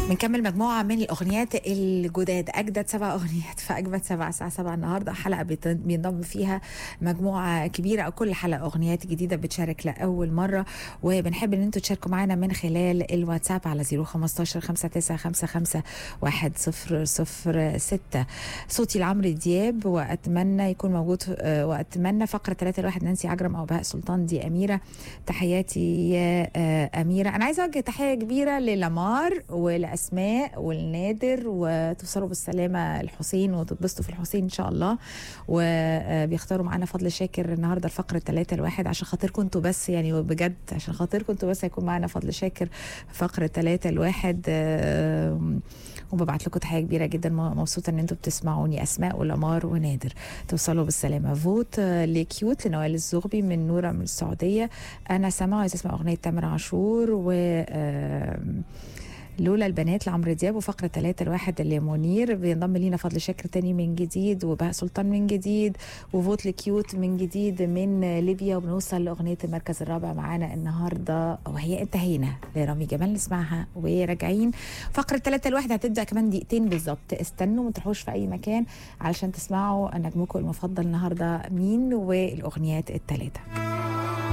بنكمل مجموعة من الأغنيات الجداد أجدد سبع أغنيات في أجمد سبع الساعة سبعة النهاردة حلقة بت- بينضم فيها مجموعة كبيرة أو كل حلقة أغنيات جديدة بتشارك لأول مرة وبنحب إن أنتوا تشاركوا معانا من خلال الواتساب على 015 5955 1006 صوتي لعمرو دياب وأتمنى يكون موجود آه، وأتمنى فقرة 3 الواحد نانسي عجرم أو بهاء سلطان دي أميرة تحياتي يا آه، أميرة أنا عايزة أوجه تحية كبيرة للمار ولأسماء والنادر وتوصلوا بالسلامة الحسين وتتبسطوا في الحسين إن شاء الله وبيختاروا معانا فضل شاكر النهاردة الفقرة الثلاثة الواحد عشان خاطركم انتوا بس يعني بجد عشان خاطركم انتوا بس هيكون معانا فضل شاكر فقرة ثلاثة الواحد آه، وببعت لكم تحيه كبيره جدا م- مبسوطه ان انتوا بتسمعوني اسماء ولمار ونادر توصلوا بالسلامه فوت آه، لكيوت لنوال الزغبي من نوره من السعوديه انا سامعه عايزه اسمع اغنيه تامر عاشور و آم، لولا البنات لعمرو دياب وفقرة ثلاثة الواحد لمنير بينضم لينا فضل شاكر تاني من جديد وبهاء سلطان من جديد وفوت لكيوت من جديد من ليبيا وبنوصل لأغنية المركز الرابع معانا النهاردة وهي انتهينا لرامي جمال نسمعها وراجعين فقرة ثلاثة الواحد هتبدأ كمان دقيقتين بالظبط استنوا ما تروحوش في أي مكان علشان تسمعوا نجمكم المفضل النهاردة مين والأغنيات الثلاثة